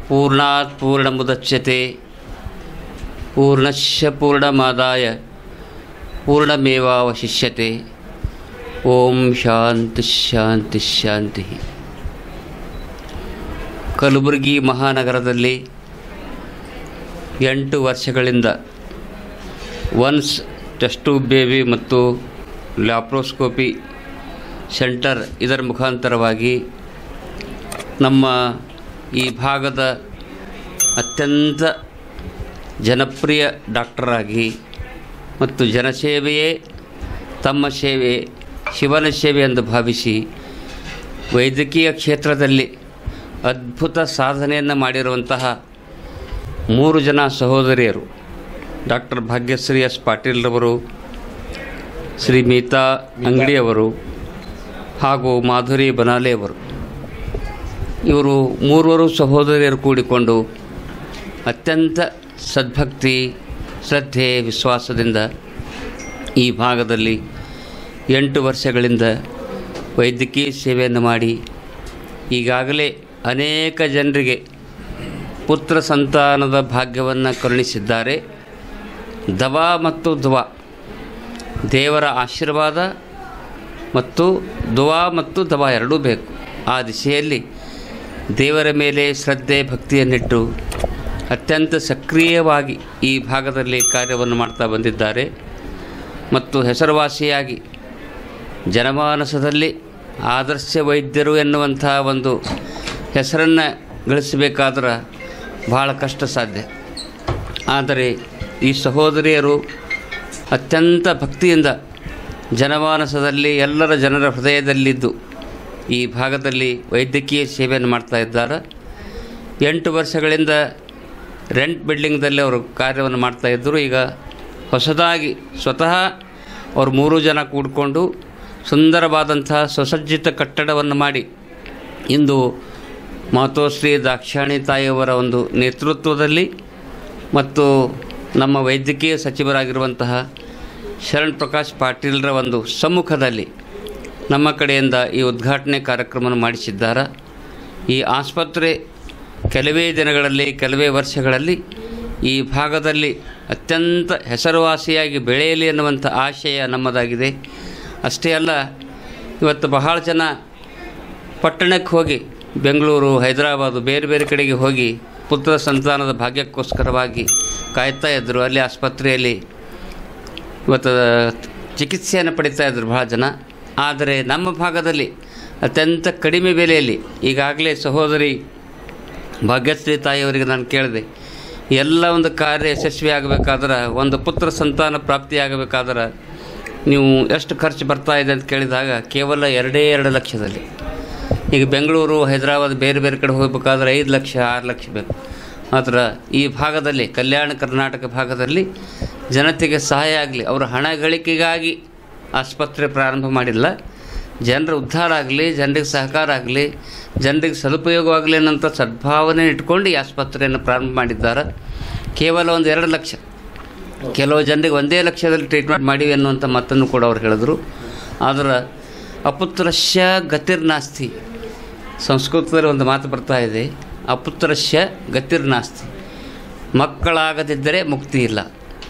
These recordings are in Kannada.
पूर्णात् पूर्णमुदच्यते पूर्णस्य पूर्णमादाय पूर्णमेवावशिष्यते ಓಂ ಶಾಂತಿ ಶಾಂತಿ ಶಾಂತಿ ಕಲಬುರಗಿ ಮಹಾನಗರದಲ್ಲಿ ಎಂಟು ವರ್ಷಗಳಿಂದ ಒನ್ಸ್ ಟೆಸ್ಟು ಬೇಬಿ ಮತ್ತು ಲ್ಯಾಪ್ರೋಸ್ಕೋಪಿ ಸೆಂಟರ್ ಇದರ ಮುಖಾಂತರವಾಗಿ ನಮ್ಮ ಈ ಭಾಗದ ಅತ್ಯಂತ ಜನಪ್ರಿಯ ಡಾಕ್ಟರಾಗಿ ಮತ್ತು ಜನಸೇವೆಯೇ ತಮ್ಮ ಸೇವೆ ಶಿವನ ಸೇವೆ ಎಂದು ಭಾವಿಸಿ ವೈದ್ಯಕೀಯ ಕ್ಷೇತ್ರದಲ್ಲಿ ಅದ್ಭುತ ಸಾಧನೆಯನ್ನು ಮಾಡಿರುವಂತಹ ಮೂರು ಜನ ಸಹೋದರಿಯರು ಡಾಕ್ಟರ್ ಭಾಗ್ಯಶ್ರೀ ಎಸ್ ಪಾಟೀಲ್ರವರು ಶ್ರೀ ಮೀತಾ ಅಂಗಡಿಯವರು ಹಾಗೂ ಮಾಧುರಿ ಬನಾಲೆಯವರು ಇವರು ಮೂರುವರು ಸಹೋದರಿಯರು ಕೂಡಿಕೊಂಡು ಅತ್ಯಂತ ಸದ್ಭಕ್ತಿ ಶ್ರದ್ಧೆ ವಿಶ್ವಾಸದಿಂದ ಈ ಭಾಗದಲ್ಲಿ ಎಂಟು ವರ್ಷಗಳಿಂದ ವೈದ್ಯಕೀಯ ಸೇವೆಯನ್ನು ಮಾಡಿ ಈಗಾಗಲೇ ಅನೇಕ ಜನರಿಗೆ ಪುತ್ರ ಸಂತಾನದ ಭಾಗ್ಯವನ್ನು ಕರುಣಿಸಿದ್ದಾರೆ ದವಾ ಮತ್ತು ದುವಾ ದೇವರ ಆಶೀರ್ವಾದ ಮತ್ತು ದುವಾ ಮತ್ತು ದವಾ ಎರಡೂ ಬೇಕು ಆ ದಿಶೆಯಲ್ಲಿ ದೇವರ ಮೇಲೆ ಶ್ರದ್ಧೆ ಭಕ್ತಿಯನ್ನಿಟ್ಟು ಅತ್ಯಂತ ಸಕ್ರಿಯವಾಗಿ ಈ ಭಾಗದಲ್ಲಿ ಕಾರ್ಯವನ್ನು ಮಾಡ್ತಾ ಬಂದಿದ್ದಾರೆ ಮತ್ತು ಹೆಸರುವಾಸಿಯಾಗಿ ಜನಮಾನಸದಲ್ಲಿ ಆದರ್ಶ ವೈದ್ಯರು ಎನ್ನುವಂಥ ಒಂದು ಹೆಸರನ್ನು ಗಳಿಸಬೇಕಾದ್ರೆ ಭಾಳ ಕಷ್ಟ ಸಾಧ್ಯ ಆದರೆ ಈ ಸಹೋದರಿಯರು ಅತ್ಯಂತ ಭಕ್ತಿಯಿಂದ ಜನಮಾನಸದಲ್ಲಿ ಎಲ್ಲರ ಜನರ ಹೃದಯದಲ್ಲಿದ್ದು ಈ ಭಾಗದಲ್ಲಿ ವೈದ್ಯಕೀಯ ಸೇವೆಯನ್ನು ಮಾಡ್ತಾ ಇದ್ದಾರೆ ಎಂಟು ವರ್ಷಗಳಿಂದ ರೆಂಟ್ ಬಿಲ್ಡಿಂಗ್ದಲ್ಲಿ ಅವರು ಕಾರ್ಯವನ್ನು ಮಾಡ್ತಾಯಿದ್ದರು ಈಗ ಹೊಸದಾಗಿ ಸ್ವತಃ ಅವರು ಮೂರು ಜನ ಕೂಡಿಕೊಂಡು ಸುಂದರವಾದಂಥ ಸುಸಜ್ಜಿತ ಕಟ್ಟಡವನ್ನು ಮಾಡಿ ಇಂದು ಮಾತೋಶ್ರೀ ದಾಕ್ಷಾಣಿ ತಾಯಿಯವರ ಒಂದು ನೇತೃತ್ವದಲ್ಲಿ ಮತ್ತು ನಮ್ಮ ವೈದ್ಯಕೀಯ ಸಚಿವರಾಗಿರುವಂತಹ ಶರಣ್ ಪ್ರಕಾಶ್ ಪಾಟೀಲ್ರ ಒಂದು ಸಮ್ಮುಖದಲ್ಲಿ ನಮ್ಮ ಕಡೆಯಿಂದ ಈ ಉದ್ಘಾಟನೆ ಕಾರ್ಯಕ್ರಮವನ್ನು ಮಾಡಿಸಿದ್ದಾರೆ ಈ ಆಸ್ಪತ್ರೆ ಕೆಲವೇ ದಿನಗಳಲ್ಲಿ ಕೆಲವೇ ವರ್ಷಗಳಲ್ಲಿ ಈ ಭಾಗದಲ್ಲಿ ಅತ್ಯಂತ ಹೆಸರುವಾಸಿಯಾಗಿ ಬೆಳೆಯಲಿ ಅನ್ನುವಂಥ ಆಶಯ ನಮ್ಮದಾಗಿದೆ ಅಷ್ಟೇ ಅಲ್ಲ ಇವತ್ತು ಬಹಳ ಜನ ಪಟ್ಟಣಕ್ಕೆ ಹೋಗಿ ಬೆಂಗಳೂರು ಹೈದರಾಬಾದು ಬೇರೆ ಬೇರೆ ಕಡೆಗೆ ಹೋಗಿ ಪುತ್ರ ಸಂತಾನದ ಭಾಗ್ಯಕ್ಕೋಸ್ಕರವಾಗಿ ಕಾಯ್ತಾ ಇದ್ದರು ಅಲ್ಲಿ ಆಸ್ಪತ್ರೆಯಲ್ಲಿ ಇವತ್ತು ಚಿಕಿತ್ಸೆಯನ್ನು ಪಡಿತಾ ಇದ್ದರು ಭಾಳ ಜನ ಆದರೆ ನಮ್ಮ ಭಾಗದಲ್ಲಿ ಅತ್ಯಂತ ಕಡಿಮೆ ಬೆಲೆಯಲ್ಲಿ ಈಗಾಗಲೇ ಸಹೋದರಿ ಭಾಗ್ಯಶ್ರೀ ತಾಯಿಯವರಿಗೆ ನಾನು ಕೇಳಿದೆ ಎಲ್ಲ ಒಂದು ಕಾರ್ಯ ಯಶಸ್ವಿ ಆಗಬೇಕಾದ್ರೆ ಒಂದು ಪುತ್ರ ಸಂತಾನ ಪ್ರಾಪ್ತಿಯಾಗಬೇಕಾದ್ರೆ ನೀವು ಎಷ್ಟು ಖರ್ಚು ಬರ್ತಾ ಇದೆ ಅಂತ ಕೇಳಿದಾಗ ಕೇವಲ ಎರಡೇ ಎರಡು ಲಕ್ಷದಲ್ಲಿ ಈಗ ಬೆಂಗಳೂರು ಹೈದರಾಬಾದ್ ಬೇರೆ ಬೇರೆ ಕಡೆ ಹೋಗಬೇಕಾದ್ರೆ ಐದು ಲಕ್ಷ ಆರು ಲಕ್ಷ ಬೇಕು ಮಾತ್ರ ಈ ಭಾಗದಲ್ಲಿ ಕಲ್ಯಾಣ ಕರ್ನಾಟಕ ಭಾಗದಲ್ಲಿ ಜನತೆಗೆ ಸಹಾಯ ಆಗಲಿ ಅವರ ಹಣ ಗಳಿಕೆಗಾಗಿ ಆಸ್ಪತ್ರೆ ಪ್ರಾರಂಭ ಮಾಡಿಲ್ಲ ಜನರ ಉದ್ಧಾರ ಆಗಲಿ ಜನರಿಗೆ ಸಹಕಾರ ಆಗಲಿ ಜನರಿಗೆ ಸದುಪಯೋಗವಾಗಲಿ ಅನ್ನೋಂಥ ಸದ್ಭಾವನೆ ಇಟ್ಕೊಂಡು ಈ ಆಸ್ಪತ್ರೆಯನ್ನು ಪ್ರಾರಂಭ ಮಾಡಿದ್ದಾರೆ ಕೇವಲ ಒಂದು ಎರಡು ಲಕ್ಷ ಕೆಲವು ಜನರಿಗೆ ಒಂದೇ ಲಕ್ಷದಲ್ಲಿ ಟ್ರೀಟ್ಮೆಂಟ್ ಮಾಡಿವಿ ಅನ್ನುವಂಥ ಮಾತನ್ನು ಕೂಡ ಅವ್ರು ಹೇಳಿದ್ರು ಆದರೆ ಅಪುತ್ರಶ್ಯ ಗತಿರ್ನಾಸ್ತಿ ಸಂಸ್ಕೃತದಲ್ಲಿ ಒಂದು ಮಾತು ಬರ್ತಾ ಇದೆ ಅಪುತ್ರಶ್ಯ ಗತಿರ್ನಾಸ್ತಿ ಮಕ್ಕಳಾಗದಿದ್ದರೆ ಮುಕ್ತಿ ಇಲ್ಲ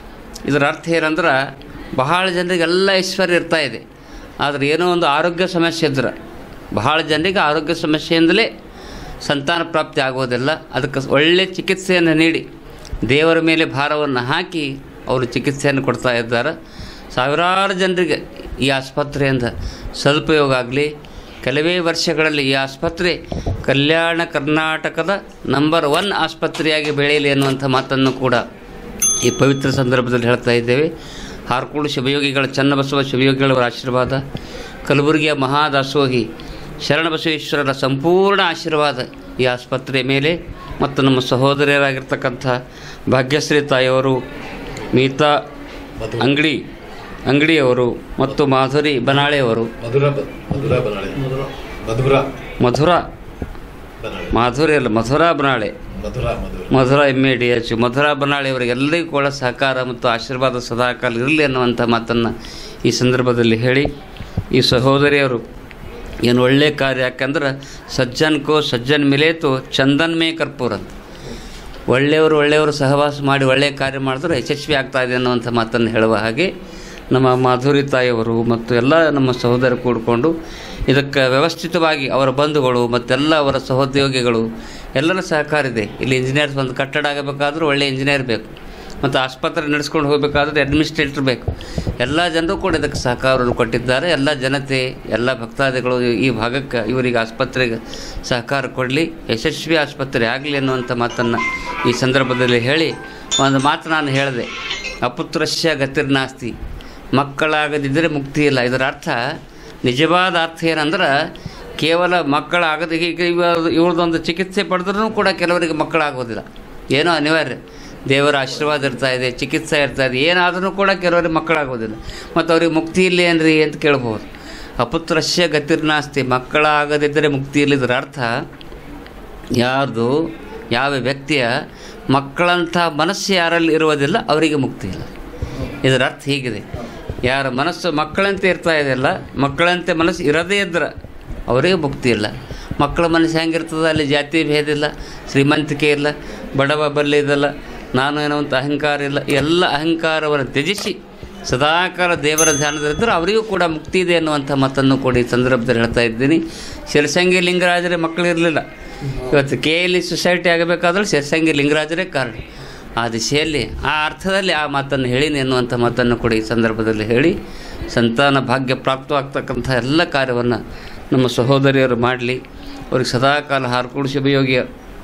ಇದರ ಅರ್ಥ ಏನಂದ್ರೆ ಬಹಳ ಜನರಿಗೆಲ್ಲ ಐಶ್ವರ್ಯ ಇರ್ತಾ ಇದೆ ಆದರೆ ಏನೋ ಒಂದು ಆರೋಗ್ಯ ಸಮಸ್ಯೆ ಇದ್ರೆ ಬಹಳ ಜನರಿಗೆ ಆರೋಗ್ಯ ಸಮಸ್ಯೆಯಿಂದಲೇ ಸಂತಾನ ಪ್ರಾಪ್ತಿ ಆಗೋದಿಲ್ಲ ಅದಕ್ಕೆ ಒಳ್ಳೆಯ ಚಿಕಿತ್ಸೆಯನ್ನು ನೀಡಿ ದೇವರ ಮೇಲೆ ಭಾರವನ್ನು ಹಾಕಿ ಅವರು ಚಿಕಿತ್ಸೆಯನ್ನು ಕೊಡ್ತಾ ಇದ್ದಾರೆ ಸಾವಿರಾರು ಜನರಿಗೆ ಈ ಆಸ್ಪತ್ರೆಯಿಂದ ಸದುಪಯೋಗ ಆಗಲಿ ಕೆಲವೇ ವರ್ಷಗಳಲ್ಲಿ ಈ ಆಸ್ಪತ್ರೆ ಕಲ್ಯಾಣ ಕರ್ನಾಟಕದ ನಂಬರ್ ಒನ್ ಆಸ್ಪತ್ರೆಯಾಗಿ ಬೆಳೆಯಲಿ ಅನ್ನುವಂಥ ಮಾತನ್ನು ಕೂಡ ಈ ಪವಿತ್ರ ಸಂದರ್ಭದಲ್ಲಿ ಹೇಳ್ತಾ ಇದ್ದೇವೆ ಹಾರ್ಕೋಡು ಶಿವಯೋಗಿಗಳ ಚನ್ನಬಸವ ಶಿವಯೋಗಿಗಳವರ ಆಶೀರ್ವಾದ ಕಲಬುರಗಿಯ ಮಹಾದಾಸೋಹಿ ಶರಣಬಸವೇಶ್ವರರ ಸಂಪೂರ್ಣ ಆಶೀರ್ವಾದ ಈ ಆಸ್ಪತ್ರೆಯ ಮೇಲೆ ಮತ್ತು ನಮ್ಮ ಸಹೋದರಿಯರಾಗಿರ್ತಕ್ಕಂಥ ಭಾಗ್ಯಶ್ರೀ ತಾಯಿಯವರು ಮೀತಾ ಅಂಗಡಿ ಅಂಗಡಿಯವರು ಮತ್ತು ಮಾಧುರಿ ಬನಾಳೆಯವರು ಮಧುರ ಬ- ಮಧುರ ಬನಾಳೆ ಮಧುರ ಮಧುರ ಬನಾಳೆ ಮಾಧುರಿ ಅಲ್ಲ Madhura Banale Madhura Madhura Madhura M A D H Madhura Banali ಅವರಿಗೆಲ್ಲರಿಗೂ ಕೂಡ ಸಹಕಾರ ಮತ್ತು ಆಶೀರ್ವಾದ ಸದಾಕಾಲ ಇರಲಿ ಅನ್ನುವಂಥ ಮಾತನ್ನು ಈ ಸಂದರ್ಭದಲ್ಲಿ ಹೇಳಿ ಈ ಸಹೋದರಿಯರು ಏನು ಒಳ್ಳೆಯ ಕಾರ್ಯ ಯಾಕಂದ್ರೆ ಸಜ್ಜನ್ ಕೋ ಸಜ್ಜನ್ ಮಿಲೇತು ಚಂದನ್ ಮೇ ಕರ್ಪೂರ ಅಂತ ಒಳ್ಳೆಯವರು ಒಳ್ಳೆಯವರು ಸಹವಾಸ ಮಾಡಿ ಒಳ್ಳೆಯ ಕಾರ್ಯ ಮಾಡಿದ್ರೆ ಯಶಸ್ವಿ ಆಗ್ತಾ ಇದೆ ಅನ್ನುವಂಥ ಮಾತನ್ನು ಹೇಳುವ ಹಾಗೆ ನಮ್ಮ ಮಾಧುರಿ ತಾಯಿಯವರು ಮತ್ತು ಎಲ್ಲ ನಮ್ಮ ಸಹೋದರ ಕೂಡಿಕೊಂಡು ಇದಕ್ಕೆ ವ್ಯವಸ್ಥಿತವಾಗಿ ಅವರ ಬಂಧುಗಳು ಮತ್ತೆಲ್ಲ ಅವರ ಸಹೋದ್ಯೋಗಿಗಳು ಎಲ್ಲರ ಸಹಕಾರ ಇದೆ ಇಲ್ಲಿ ಇಂಜಿನಿಯರ್ಸ್ ಒಂದು ಕಟ್ಟಡ ಆಗಬೇಕಾದ್ರೂ ಒಳ್ಳೆಯ ಇಂಜಿನಿಯರ್ ಬೇಕು ಮತ್ತು ಆಸ್ಪತ್ರೆ ನಡೆಸ್ಕೊಂಡು ಹೋಗಬೇಕಾದ್ರೆ ಅಡ್ಮಿನಿಸ್ಟ್ರೇಟರ್ ಬೇಕು ಎಲ್ಲ ಜನರು ಕೂಡ ಇದಕ್ಕೆ ಸಹಕಾರವನ್ನು ಕೊಟ್ಟಿದ್ದಾರೆ ಎಲ್ಲ ಜನತೆ ಎಲ್ಲ ಭಕ್ತಾದಿಗಳು ಈ ಭಾಗಕ್ಕೆ ಇವರಿಗೆ ಆಸ್ಪತ್ರೆಗೆ ಸಹಕಾರ ಕೊಡಲಿ ಯಶಸ್ವಿ ಆಸ್ಪತ್ರೆ ಆಗಲಿ ಅನ್ನುವಂಥ ಮಾತನ್ನು ಈ ಸಂದರ್ಭದಲ್ಲಿ ಹೇಳಿ ಒಂದು ಮಾತು ನಾನು ಹೇಳಿದೆ ಅಪುತ್ರಸ್ಯ ಗತಿರ್ನಾಸ್ತಿ ಮಕ್ಕಳಾಗದಿದ್ದರೆ ಮುಕ್ತಿ ಇಲ್ಲ ಇದರ ಅರ್ಥ ನಿಜವಾದ ಅರ್ಥ ಏನಂದ್ರೆ ಕೇವಲ ಮಕ್ಕಳಾಗದ ಈಗ ಇವ- ಇವ್ರದ್ದೊಂದು ಚಿಕಿತ್ಸೆ ಪಡೆದ್ರೂ ಕೂಡ ಕೆಲವರಿಗೆ ಮಕ್ಕಳಾಗೋದಿಲ್ಲ ಏನೋ ಅನಿವಾರ್ಯ ದೇವರ ಆಶೀರ್ವಾದ ಇರ್ತಾ ಇದೆ ಚಿಕಿತ್ಸೆ ಇರ್ತಾ ಇದೆ ಏನಾದರೂ ಕೂಡ ಕೆಲವರಿಗೆ ಮಕ್ಕಳಾಗೋದಿಲ್ಲ ಮತ್ತು ಅವ್ರಿಗೆ ಮುಕ್ತಿ ಇಲ್ಲ ಏನ್ರಿ ಅಂತ ಕೇಳ್ಬೋದು ಅಪುತ್ರಸ್ಯ ಗತಿರ್ನಾಸ್ತಿ ಮಕ್ಕಳಾಗದಿದ್ದರೆ ಮುಕ್ತಿ ಇಲ್ಲ ಇದರ ಅರ್ಥ ಯಾರ್ದು ಯಾವ ವ್ಯಕ್ತಿಯ ಮಕ್ಕಳಂಥ ಮನಸ್ಸು ಯಾರಲ್ಲಿ ಇರುವುದಿಲ್ಲ ಅವರಿಗೆ ಮುಕ್ತಿ ಇಲ್ಲ ಇದರ ಅರ್ಥ ಹೀಗಿದೆ ಯಾರ ಮನಸ್ಸು ಮಕ್ಕಳಂತೆ ಇರ್ತಾ ಇದೆಯಲ್ಲ ಮಕ್ಕಳಂತೆ ಮನಸ್ಸು ಇರದೇ ಇದ್ರೆ ಅವರಿಗೆ ಮುಕ್ತಿ ಇಲ್ಲ ಮಕ್ಕಳ ಮನಸ್ಸು ಹೆಂಗಿರ್ತದೆ ಅಲ್ಲಿ ಜಾತಿ ಭೇದ ಇಲ್ಲ ಶ್ರೀಮಂತಿಕೆ ಇಲ್ಲ ಬಡವ ಬಲ್ಲಿದಲ್ಲ ನಾನು ಏನೋ ಅಂತ ಅಹಂಕಾರ ಇಲ್ಲ ಎಲ್ಲ ಅಹಂಕಾರವನ್ನು ತ್ಯಜಿಸಿ ಸದಾಕಾಲ ದೇವರ ಧ್ಯಾನದಲ್ಲಿದ್ದರೆ ಅವರಿಗೂ ಕೂಡ ಮುಕ್ತಿ ಇದೆ ಅನ್ನುವಂಥ ಮಾತನ್ನು ಕೂಡ ಈ ಸಂದರ್ಭದಲ್ಲಿ ಹೇಳ್ತಾ ಇದ್ದೀನಿ ಶಿರಸಂಗಿ ಲಿಂಗರಾಜರೇ ಮಕ್ಕಳು ಇರಲಿಲ್ಲ ಇವತ್ತು ಕೆ ಎಲ್ ಇ ಸೊಸೈಟಿ ಆಗಬೇಕಾದ್ರೆ ಶಿರಸಂಗಿ ಲಿಂಗರಾಜರೇ ಕಾರಣ ಆ ದಿಶೆಯಲ್ಲಿ ಆ ಅರ್ಥದಲ್ಲಿ ಆ ಮಾತನ್ನು ಹೇಳಿನಿ ಎನ್ನುವಂಥ ಮಾತನ್ನು ಕೂಡ ಈ ಸಂದರ್ಭದಲ್ಲಿ ಹೇಳಿ ಸಂತಾನ ಭಾಗ್ಯ ಪ್ರಾಪ್ತವಾಗ್ತಕ್ಕಂಥ ಎಲ್ಲ ಕಾರ್ಯವನ್ನು ನಮ್ಮ ಸಹೋದರಿಯರು ಮಾಡಲಿ ಅವ್ರಿಗೆ ಸದಾಕಾಲ ಹಾರ್ಕೂಡು ಶಿವಯೋಗಿಯ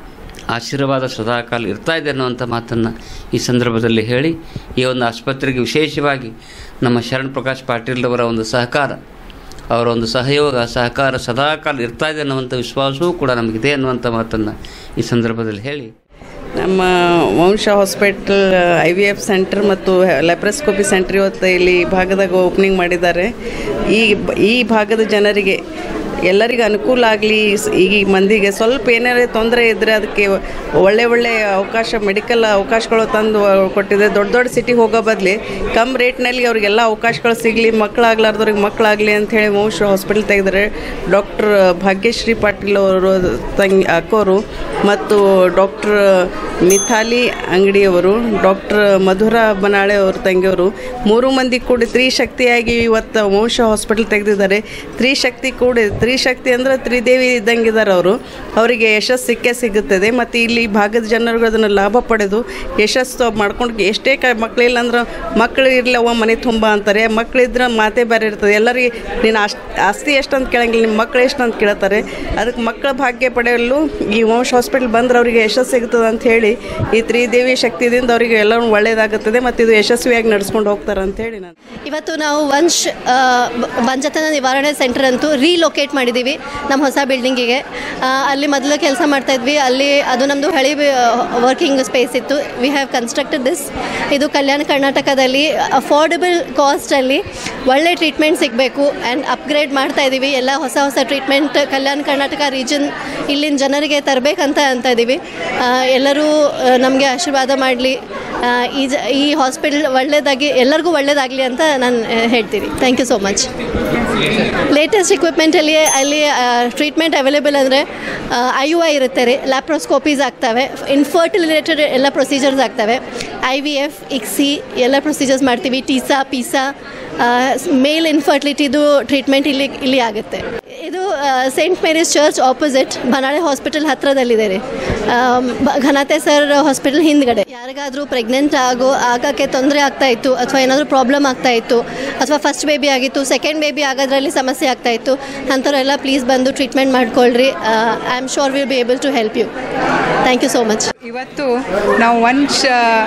ಆಶೀರ್ವಾದ ಸದಾಕಾಲ ಇರ್ತಾ ಇದೆ ಅನ್ನುವಂಥ ಮಾತನ್ನು ಈ ಸಂದರ್ಭದಲ್ಲಿ ಹೇಳಿ ಈ ಒಂದು ಆಸ್ಪತ್ರೆಗೆ ವಿಶೇಷವಾಗಿ ನಮ್ಮ ಶರಣ್ ಪ್ರಕಾಶ್ ಪಾಟೀಲ್ರವರ ಒಂದು ಸಹಕಾರ ಅವರ ಒಂದು ಸಹಯೋಗ ಸಹಕಾರ ಸದಾಕಾಲ ಇರ್ತಾ ಇದೆ ಅನ್ನುವಂಥ ವಿಶ್ವಾಸವೂ ಕೂಡ ನಮಗಿದೆ ಅನ್ನುವಂಥ ಮಾತನ್ನು ಈ ಸಂದರ್ಭದಲ್ಲಿ ಹೇಳಿ ನಮ್ಮ Vamsha hospital I V F centre ಮತ್ತು ಲೆಪ್ರಸ್ಕೋಪಿ ಸೆಂಟರ್ ಇವತ್ತು ಇಲ್ಲಿ ಭಾಗದಾಗ ಓಪನಿಂಗ್ ಮಾಡಿದ್ದಾರೆ ಈ ಈ ಭಾಗದ ಜನರಿಗೆ ಎಲ್ಲರಿಗೂ ಅನುಕೂಲ ಆಗಲಿ ಈ ಮಂದಿಗೆ ಸ್ವಲ್ಪ ಏನಾರೇ ತೊಂದರೆ ಇದ್ದರೆ ಅದಕ್ಕೆ ಒಳ್ಳೆ ಒಳ್ಳೆ ಅವಕಾಶ ಮೆಡಿಕಲ್ ಅವಕಾಶಗಳು ತಂದು ಕೊಟ್ಟಿದೆ ದೊಡ್ಡ ದೊಡ್ಡ ಸಿಟಿಗೆ ಹೋಗೋ ಬದಲಿ ಕಮ್ಮಿ ರೇಟ್ನಲ್ಲಿ ಅವ್ರಿಗೆಲ್ಲ ಅವಕಾಶಗಳು ಸಿಗಲಿ ಮಕ್ಕಳಾಗ್ಲಾರ್ದವ್ರಿಗೆ ಮಕ್ಕಳಾಗಲಿ ಅಂಥೇಳಿ ವಂಶ ಹಾಸ್ಪಿಟಲ್ ತೆಗೆದರೆ ಡಾಕ್ಟರ್ ಭಾಗ್ಯಶ್ರೀ ಪಾಟೀಲ್ ಅವರು ತಂಗಿ ಅಕ್ಕೋರು ಮತ್ತು ಡಾಕ್ಟರ್ ಮಿಥಾಲಿ ಅಂಗಡಿಯವರು ಡಾಕ್ಟರ್ ಮಧುರ ಬನಾಳೆ ಅವ್ರ ತಂಗಿಯವರು ಮೂರು ಮಂದಿ ಕೂಡಿ ತ್ರಿಶಕ್ತಿಯಾಗಿ ಇವತ್ತು ವಂಶ ಹಾಸ್ಪಿಟಲ್ ತೆಗೆದಿದ್ದಾರೆ ತ್ರಿಶಕ್ತಿ ಕೂಡಿ ತ್ರಿಶಕ್ತಿ ಅಂದರೆ ತ್ರಿದೇವಿ ಇದ್ದಂಗಿದ್ದಾರೆ ಅವರು ಅವರಿಗೆ ಯಶಸ್ಸು ಸಿಕ್ಕೇ ಸಿಗುತ್ತದೆ ಮತ್ತು ಇಲ್ಲಿ ಭಾಗದ ಜನರು ಅದನ್ನು ಲಾಭ ಪಡೆದು ಯಶಸ್ಸು ಮಾಡ್ಕೊಂಡು ಎಷ್ಟೇ ಕ ಮಕ್ಕಳಿಲ್ಲ ಅಂದ್ರೆ ಮಕ್ಕಳು ಇರಲವ ಮನೆ ತುಂಬ ಅಂತಾರೆ ಮಕ್ಕಳಿದ್ರೆ ಮಾತೇ ಬೇರೆ ಇರ್ತದೆ ಎಲ್ಲರಿಗೆ ನೀನು ಅಷ್ಟು ಆಸ್ತಿ ಎಷ್ಟು ಅಂತ ಕೇಳಂಗಿಲ್ಲ ನಿಮ್ಮ ಮಕ್ಕಳು ಎಷ್ಟು ಅಂತ ಕೇಳ್ತಾರೆ ಅದಕ್ಕೆ ಮಕ್ಕಳ ಭಾಗ್ಯ ಪಡೆಯಲು ಈ ವಂಶ ಹಾಸ್ಪಿಟಲ್ ಬಂದ್ರೆ ಅವರಿಗೆ ಯಶಸ್ಸು ಸಿಗ್ತದೆ ಅಂತ ಹೇಳಿ ಈ ತ್ರಿದೇವಿ ಶಕ್ತಿದಿಂದ ಅವರಿಗೆ ಎಲ್ಲರೂ ಒಳ್ಳೆಯದಾಗುತ್ತದೆ ಮತ್ತು ಇದು ಯಶಸ್ವಿಯಾಗಿ ನಡೆಸ್ಕೊಂಡು ಹೋಗ್ತಾರೆ ಅಂತ ಹೇಳಿ ನಾನು ಇವತ್ತು ನಾವು ವಂಶ್ ಆ, ಬ- ಬಂಜತನ ನಿವಾರಣೆ ಸೆಂಟರ್ ಅಂತೂ ರೀಲೊಕೇಟ್ ಮಾಡಿದ್ದೀವಿ ನಮ್ಮ ಹೊಸ ಬಿಲ್ಡಿಂಗಿಗೆ ಆ, ಅಲ್ಲಿ ಮೊದಲು ಕೆಲಸ ಮಾಡ್ತಾಯಿದ್ವಿ ಅಲ್ಲಿ ಅದು ನಮ್ಮದು ಹಳಿ ವರ್ಕಿಂಗ್ ಸ್ಪೇಸ್ ಇತ್ತು ವಿ ಹ್ಯಾವ್ ಕನ್ಸ್ಟ್ರಕ್ಟೆಡ್ ದಿಸ್ ಇದು ಕಲ್ಯಾಣ ಕರ್ನಾಟಕದಲ್ಲಿ ಅಫೋರ್ಡಬಲ್ ಕಾಸ್ಟಲ್ಲಿ ಒಳ್ಳೆ ಟ್ರೀಟ್ಮೆಂಟ್ ಸಿಗಬೇಕು ಆ್ಯಂಡ್ ಅಪ್ಗ್ರೇಡ್ ಮಾಡ್ತಾ ಇದ್ದೀವಿ ಎಲ್ಲ ಹೊಸ ಹೊಸ ಟ್ರೀಟ್ಮೆಂಟ್ ಕಲ್ಯಾಣ ಕರ್ನಾಟಕ ರೀಜನ್ ಇಲ್ಲಿನ ಜನರಿಗೆ ತರಬೇಕಂತ ಅಂತ ಇದ್ದೀವಿ ಆ, ಎಲ್ಲರೂ ನಮಗೆ ಆಶೀರ್ವಾದ ಮಾಡಲಿ ಈ ಜ ಈ ಹಾಸ್ಪಿಟಲ್ ಒಳ್ಳೆಯದಾಗಿ ಎಲ್ಲರಿಗೂ ಒಳ್ಳೆಯದಾಗಲಿ ಅಂತ ನಾನು ಆ, ಹೇಳ್ತೀನಿ thank you so much latest ಇಕ್ವಿಪ್ಮೆಂಟಲ್ಲಿ ಅಲ್ಲಿ ಟ್ರೀಟ್ಮೆಂಟ್ ಅವೈಲೇಬಲ್ ಅಂದರೆ ಐ ಯು ಐ ಇರುತ್ತೆ ರೀ ಲ್ಯಾಪ್ರೋಸ್ಕೋಪೀಸ್ ಆಗ್ತವೆ ಇನ್ಫರ್ಟಿಲ್ ರಿಲೇಟೆಡ್ ಎಲ್ಲ ಪ್ರೊಸೀಜರ್ಸ್ ಆಗ್ತವೆ ಐ ವಿ ಎಫ್ ಇಕ್ಸಿ ಎಲ್ಲ ಪ್ರೊಸೀಜರ್ಸ್ ಮಾಡ್ತೀವಿ ಟೀಸಾ ಪೀಸಾ ಮೇಲ್ ಇನ್ಫರ್ಟಿಲಿಟಿದು ಟ್ರೀಟ್ಮೆಂಟ್ ಇಲ್ಲಿ ಇಲ್ಲಿ ಆಗುತ್ತೆ ಇದು Saint Mary's church opposite Banale hospital ಹತ್ರದಲ್ಲಿದೆ ರೀ ಆಮ್, ಬ- ಘನತೆ ಸರ್ ಹಾಸ್ಪಿಟಲ್ ಹಿಂದ್ಗಡೆ ಯಾರಿಗಾದರೂ ಪ್ರೆಗ್ನೆಂಟ್ ಆಗೋ ಆಗೋಕ್ಕೆ ತೊಂದರೆ ಆಗ್ತಾ ಇತ್ತು ಅಥವಾ ಏನಾದರೂ ಪ್ರಾಬ್ಲಮ್ ಆಗ್ತಾ ಇತ್ತು ಅಥವಾ ಫಸ್ಟ್ ಬೇಬಿ ಆಗಿತ್ತು ಸೆಕೆಂಡ್ ಬೇಬಿ ಆಗೋದ್ರಲ್ಲಿ ಸಮಸ್ಯೆ ಆಗ್ತಾ ಇತ್ತು ಅಂಥವ್ರೆಲ್ಲ ಪ್ಲೀಸ್ ಬಂದು ಟ್ರೀಟ್ಮೆಂಟ್ ಮಾಡ್ಕೊಳ್ರಿ I am sure will be able to help you thank you so much ಇವತ್ತು ನಾವು Vamsh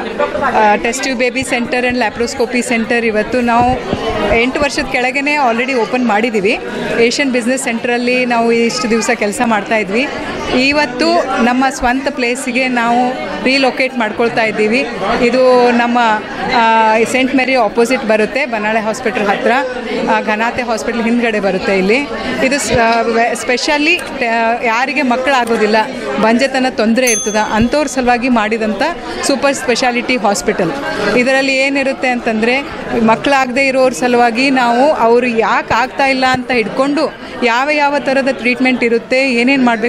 test tube baby centre and laparoscopy centre ಇವತ್ತು ನಾವು ಎಂಟು ವರ್ಷದ ಕೆಳಗೇ ಆಲ್ರೆಡಿ ಓಪನ್ ಮಾಡಿದ್ದೀವಿ ಏಷ್ಯನ್ ಬಿಸ್ನೆಸ್ ಸೆಂಟ್ರಲ್ಲಿ ನಾವು ಇಷ್ಟು ದಿವಸ ಕೆಲಸ ಮಾಡ್ತಾ ಇದ್ವಿ ಇವತ್ತು ನಮ್ಮ ಸ್ವಂತ ಪ್ಲೇಸಿಗೆ ನಾವು ರೀಲೊಕೇಟ್ ಮಾಡ್ಕೊಳ್ತಾ ಇದ್ದೀವಿ ಇದು ನಮ್ಮ ಸೆಂಟ್ ಮೇರಿ ಆಪೋಸಿಟ್ ಬರುತ್ತೆ ಬನಾಳೆ ಹಾಸ್ಪಿಟಲ್ ಹತ್ತಿರ ಘನಾತೆ ಹಾಸ್ಪಿಟಲ್ ಹಿಂದ್ಗಡೆ ಬರುತ್ತೆ ಇಲ್ಲಿ ಇದು ಸ್ಪೆಷಲಿ ಯಾರಿಗೆ ಮಕ್ಕಳಾಗೋದಿಲ್ಲ ಬಂಜೆತನ ತೊಂದರೆ ಇರ್ತದೆ ಅಂಥವ್ರ ಸಲುವಾಗಿ ಮಾಡಿದಂಥ ಸೂಪರ್ ಸ್ಪೆಷಾಲಿಟಿ ಹಾಸ್ಪಿಟಲ್ ಇದರಲ್ಲಿ ಏನಿರುತ್ತೆ ಅಂತಂದರೆ ಮಕ್ಕಳಾಗದೇ ಇರೋರ ಸಲುವಾಗಿ ನಾವು ಅವರು ಯಾಕೆ ಆಗ್ತಾ ಇಲ್ಲ ಅಂತ ಹಿಡ್ಕೊಂಡು ಯಾವ ಯಾವ ಥರದ ಟ್ರೀಟ್ಮೆಂಟ್ ಇರುತ್ತೆ ಏನೇನು ಮಾಡಬೇಕು ಪ್ರತಿಯೊಂದು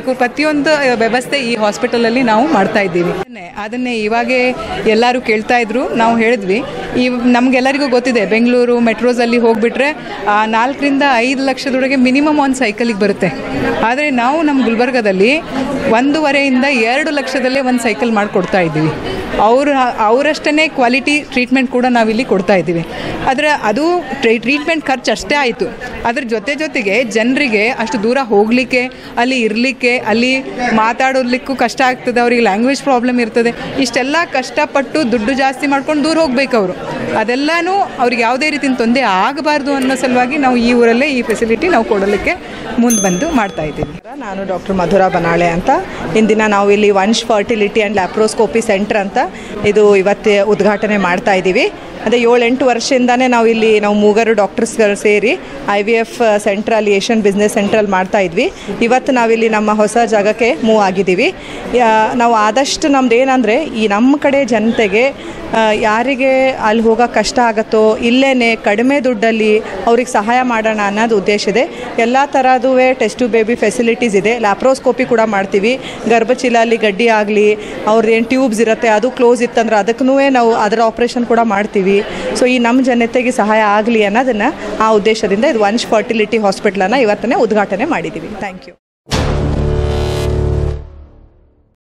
ಪ್ರತಿಯೊಂದು ವ್ಯವಸ್ಥೆ ಈ ಹಾಸ್ಪಿಟಲಲ್ಲಿ ನಾವು ಮಾಡ್ತಾ ಇದ್ದೀವಿ ಅದನ್ನೇ- ಅದನ್ನೇ ಇವಾಗೆ ಎಲ್ಲರೂ ಕೇಳ್ತಾ ಇದ್ರು ನಾವು ಹೇಳಿದ್ವಿ ಈ ನಮಗೆಲ್ಲರಿಗೂ ಗೊತ್ತಿದೆ ಬೆಂಗಳೂರು ಮೆಟ್ರೋಸಲ್ಲಿ ಹೋಗ್ಬಿಟ್ರೆ ಆ, ನಾಲ್ಕರಿಂದ ಐದು ಲಕ್ಷದೊಳಗೆ ಮಿನಿಮಮ್ ಒಂದು ಸೈಕಲಿಗೆ ಬರುತ್ತೆ ಆದರೆ ನಾವು ನಮ್ಮ ಗುಲ್ಬರ್ಗದಲ್ಲಿ ಒಂದೂವರೆಯಿಂದ ಎರಡು ಲಕ್ಷದಲ್ಲೇ ಒಂದು ಸೈಕಲ್ ಮಾಡಿಕೊಡ್ತಾ ಇದ್ದೀವಿ ಅವರು ಅವರಷ್ಟೇ ಕ್ವಾಲಿಟಿ ಟ್ರೀಟ್ಮೆಂಟ್ ಕೂಡ ನಾವಿಲ್ಲಿ ಕೊಡ್ತಾ ಇದ್ದೀವಿ ಆದರೆ ಅದು ಟ್ರೀಟ್ಮೆಂಟ್ ಖರ್ಚು ಅಷ್ಟೇ ಆಯಿತು ಅದ್ರ ಜೊತೆ ಜೊತೆಗೆ ಜನರಿಗೆ ಅಷ್ಟು ದೂರ ಹೋಗಲಿಕ್ಕೆ ಅಲ್ಲಿ ಇರಲಿಕ್ಕೆ ಅಲ್ಲಿ ಮಾತಾಡೋರ್ಲಿಕ್ಕೂ ಕಷ್ಟ ಆಗ್ತದೆ ಅವ್ರಿಗೆ ಲ್ಯಾಂಗ್ವೇಜ್ ಪ್ರಾಬ್ಲಮ್ ಇರ್ತದೆ ಇಷ್ಟೆಲ್ಲ ಕಷ್ಟಪಟ್ಟು ದುಡ್ಡು ಜಾಸ್ತಿ ಮಾಡ್ಕೊಂಡು ದೂರ ಹೋಗ್ಬೇಕು ಅವರು ಅದೆಲ್ಲನೂ ಅವ್ರಿಗೆ ಯಾವುದೇ ರೀತಿಯ ತೊಂದರೆ ಆಗಬಾರ್ದು ಅನ್ನೋ ಸಲುವಾಗಿ ನಾವು ಈ ಊರಲ್ಲೇ ಈ ಫೆಸಿಲಿಟಿ ನಾವು ಕೊಡಲಿಕ್ಕೆ ಮುಂದೆ ಬಂದು ಮಾಡ್ತಾ ಇದ್ದೀವಿ ನಾನು ಡಾಕ್ಟರ್ ಮಧುರಾ ಬನಾಳೆ ಅಂತ ಇಂದಿನ ನಾವು ಇಲ್ಲಿ Vamsh fertility and laparoscopy centre ಅಂತ ಇದು ಇವತ್ತು ಉದ್ಘಾಟನೆ ಮಾಡ್ತಾ ಇದ್ದೀವಿ ಅದೇ ಏಳೆಂಟು ವರ್ಷದಿಂದನೇ ನಾವು ಇಲ್ಲಿ ನಾವು ಮೂಗರು ಡಾಕ್ಟರ್ಸ್ಗಳು ಸೇರಿ ಐ ವಿ ಎಫ್ ಸೆಂಟ್ರಲ್ಲಿ ಏಷ್ಯನ್ ಬಿಸ್ನೆಸ್ ಸೆಂಟ್ರಲ್ಲಿ ಮಾಡ್ತಾ ಇದ್ವಿ ಇವತ್ತು ನಾವಿಲ್ಲಿ ನಮ್ಮ ಹೊಸ ಜಾಗಕ್ಕೆ ಮೂವ್ ಆಗಿದ್ದೀವಿ ಯಾ- ನಾವು ಆದಷ್ಟು ನಮ್ದು ಏನಂದರೆ ಈ ನಮ್ಮ ಕಡೆ ಜನತೆಗೆ ಆ, ಯಾರಿಗೆ ಅಲ್ಲಿ ಹೋಗೋಕೆ ಕಷ್ಟ ಆಗುತ್ತೋ ಇಲ್ಲೇ ಕಡಿಮೆ ದುಡ್ಡಲ್ಲಿ ಅವ್ರಿಗೆ ಸಹಾಯ ಮಾಡೋಣ ಅನ್ನೋದು ಉದ್ದೇಶ ಇದೆ ಎಲ್ಲ ಥರದ್ದು ಟೆಸ್ಟ್ ಬೇಬಿ ಫೆಸಿಲಿಟೀಸ್ ಇದೆ ಲ್ಯಾಪ್ರೋಸ್ಕೋಪಿ ಕೂಡ ಮಾಡ್ತೀವಿ ಗರ್ಭಚೀಲ ಅಲ್ಲಿ ಗಡ್ಡಿ ಆಗಲಿ ಅವ್ರದ್ದು ಏನು ಟ್ಯೂಬ್ಸ್ ಇರುತ್ತೆ ಅದು ಕ್ಲೋಸ್ ಇತ್ತಂದ್ರೆ ಅದಕ್ಕೂ ನಾವು ಅದರ ಆಪ್ರೇಷನ್ ಕೂಡ ಮಾಡ್ತೀವಿ ಸೊ ಈ ನಮ್ಮ ಜನತೆಗೆ ಸಹಾಯ ಆಗಲಿ ಅನ್ನೋದನ್ನು ಆ ಉದ್ದೇಶದಿಂದ ಇದು ವಂಶ್ ಫರ್ಟಿಲಿಟಿ ಹಾಸ್ಪಿಟ್ಲನ್ನು ಇವತ್ತನೇ ಉದ್ಘಾಟನೆ ಮಾಡಿದ್ದೀವಿ ಥ್ಯಾಂಕ್ ಯು